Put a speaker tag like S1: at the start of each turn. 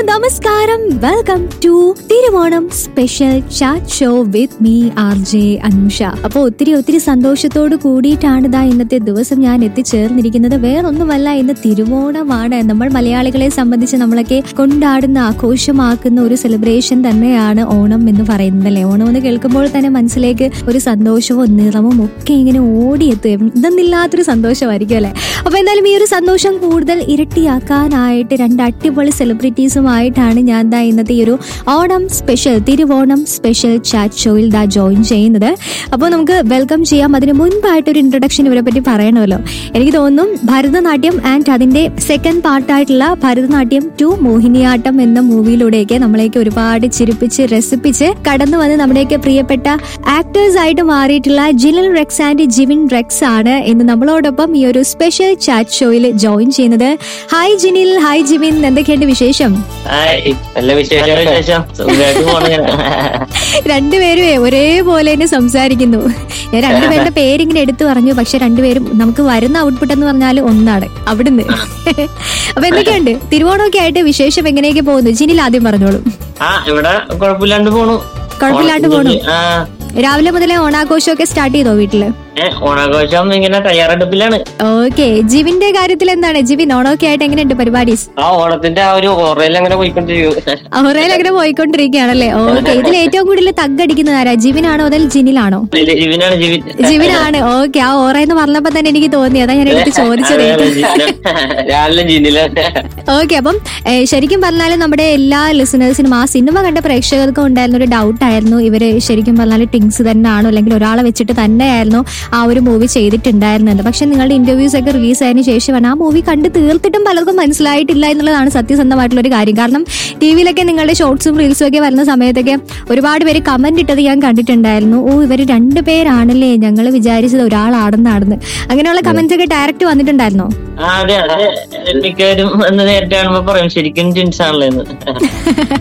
S1: നമസ്കാരം welcome to Thiruvonam special chat show with me R J Anusha അപ്പൊ ഒത്തിരി ഒത്തിരി സന്തോഷത്തോട് കൂടിയിട്ടാണ് ഇതാ ഇന്നത്തെ ദിവസം ഞാൻ എത്തിച്ചേർന്നിരിക്കുന്നത് വേറൊന്നുമല്ല ഇന്ന് തിരുവോണമാണ് നമ്മൾ മലയാളികളെ സംബന്ധിച്ച് നമ്മളൊക്കെ കൊണ്ടാടുന്ന ആഘോഷമാക്കുന്ന ഒരു സെലിബ്രേഷൻ തന്നെയാണ് ഓണം എന്ന് പറയുന്നത് അല്ലേ ഓണം എന്ന് കേൾക്കുമ്പോൾ തന്നെ മനസ്സിലേക്ക് ഒരു സന്തോഷവും നിറവും ഒക്കെ ഇങ്ങനെ ഓടിയെത്തും ഇതൊന്നില്ലാത്തൊരു സന്തോഷമായിരിക്കും അല്ലെ അപ്പൊ എന്തായാലും ഈ ഒരു സന്തോഷം കൂടുതൽ ഇരട്ടിയാക്കാനായിട്ട് രണ്ട് അടിപൊളി സെലിബ്രിറ്റീസുമായിട്ടാണ് ഞാൻ ദാ ഇന്നത്തെ ഈ ഒരു Onam special Thiruvonam special chat ഷോയിൽ ദാ ജോയിൻ ചെയ്യുന്നത് അപ്പോൾ നമുക്ക് വെൽക്കം ചെയ്യാം അതിന് മുൻപായിട്ട് ഒരു ഇൻട്രൊഡക്ഷൻ ഇവരെ പറ്റി പറയണമല്ലോ എനിക്ക് തോന്നുന്നു ഭരതനാട്യം ആൻഡ് അതിന്റെ സെക്കൻഡ് പാർട്ടായിട്ടുള്ള ഭരതനാട്യം ടു മോഹിനിയാട്ടം എന്ന മൂവിയിലൂടെയൊക്കെ നമ്മളെയൊക്കെ ഒരുപാട് ചിരിപ്പിച്ച് രസിപ്പിച്ച് കടന്നു വന്ന് നമ്മുടെയൊക്കെ പ്രിയപ്പെട്ട ആക്ടേഴ്സ് ആയിട്ട് മാറിയിട്ടുള്ള ജിനൽ റെക്സ് ആൻഡ് ജിവിൻ റെക്സ് ആണ് ഇന്ന് നമ്മളോടൊപ്പം ഈ ഒരു സ്പെഷ്യൽ ചാറ്റ് ഷോയിൽ ജോയിൻ ചെയ്യുന്നത് ഹായ് ജിനിൽ ഹായ് ജിവിൻ എന്തൊക്കെയുണ്ട് വിശേഷം
S2: ഹായ് നല്ല വിശേഷം വിശേഷം സുഖമായിട്ട് പോണിങ്ങനെ
S1: രണ്ടുപേരും ഒരേപോലെ തന്നെ സംസാരിക്കുന്നു ഞാൻ രണ്ടുപേരുടെ പേരിങ്ങനെ എടുത്തു പറഞ്ഞു പക്ഷെ രണ്ടുപേരും നമുക്ക് വരുന്ന ഔട്ട്പുട്ട് എന്ന് പറഞ്ഞാൽ ഒന്നാണ് അവിടുന്ന് അപ്പൊ എന്തൊക്കെയുണ്ട് തിരുവോണമൊക്കെ ആയിട്ട് വിശേഷം എങ്ങനെയൊക്കെ പോകുന്നു ജിനിൽ ആദ്യം പറഞ്ഞോളൂ
S2: ആ ഇവിടെ കുഴപ്പമില്ലാണ്ട് പോണു
S1: കുഴപ്പമില്ലാണ്ട് പോണു
S2: ആ
S1: രാവിലെ മുതലേ ഓണാഘോഷമൊക്കെ സ്റ്റാർട്ട് ചെയ്തോ വീട്ടില്
S2: ഏ, ഓണാഘോഷം ഇങ്ങനെ തയ്യാറെടുപ്പിലാണ്
S1: ഓക്കെ ജിവിന്റെ കാര്യത്തിൽ എന്താണ് ജിവിൻ ഓണമൊക്കെ ആയിട്ട് എങ്ങനെയുണ്ട് പരിപാടീസ്
S2: ആ ഓണത്തിന്റെ ആ ഒരു ഓറയിൽ അങ്ങനെ പോയിക്കൊണ്ടിരിക്കും
S1: അവറയിൽ അങ്ങനെ പോയിക്കൊണ്ടിരിക്കുകയാണല്ലേ ഓക്കെ ഇതിൽ ഏറ്റവും കൂടുതൽ തగ్గടിക്കുന്നത് ആരാ ജിവിനാണോ അതൽ ജിനിലാണോ
S2: ഇതില് ജീവനാണ് ജീവൻ
S1: ജിവിനാണ് ഓക്കെ ആ ഓറ എന്ന് പറഞ്ഞപ്പോ തന്നെ എനിക്ക് തോന്നി അതാ ഞാൻ എടുത്ത് ചോദിച്ചത്
S2: അതെ, അതെ, ജീവനാണ്. രാവിലെ ജിന്നില്
S1: ഓക്കെ അപ്പം ഏ, ശരിക്കും പറഞ്ഞാൽ നമ്മുടെ എല്ലാ ലിസണേഴ്സിനും ആ സിനിമ കണ്ട പ്രേക്ഷകർക്കും ഉണ്ടായിരുന്ന ഒരു ഡൗട്ട് ആയിരുന്നു ഇവര് ശരിക്കും പറഞ്ഞാൽ ടിങ്സ് തന്നെയാണോ അല്ലെങ്കിൽ ഒരാളെ വെച്ചിട്ട് തന്നെയായിരുന്നു ആ ഒരു മൂവി ചെയ്തിട്ടുണ്ടായിരുന്നത് പക്ഷെ നിങ്ങളുടെ ഇന്റർവ്യൂസ് ഒക്കെ റിലീസ് ആയതിനു ശേഷമാണ് ആ മൂവി കണ്ട് തീർത്തിട്ടും പലർക്കും മനസ്സിലായിട്ടില്ല എന്നുള്ളതാണ് സത്യസന്ധമായിട്ടുള്ള ഒരു കാര്യം കാരണം ടി വിയിലൊക്കെ നിങ്ങളുടെ ഷോർട്സും റീൽസും ഒക്കെ വരുന്ന സമയത്തൊക്കെ ഒരുപാട് പേര് കമന്റ് ഇട്ടത് ഞാൻ കണ്ടിട്ടുണ്ടായിരുന്നു ഓ ഇവർ രണ്ട് പേരാണല്ലേ ഞങ്ങൾ വിചാരിച്ചത് ഒരാളാണെന്നാണെന്ന് അങ്ങനെയുള്ള കമന്റ്സ് ഒക്കെ ഡയറക്റ്റ് വന്നിട്ടുണ്ടായിരുന്നോ
S2: ആ അതെ അതെ മിക്കവരും എന്ന് നേരിട്ട് കാണുമ്പോ പറയും ശരിക്കും ജിൻസ് ആണല്ലോ എന്ന്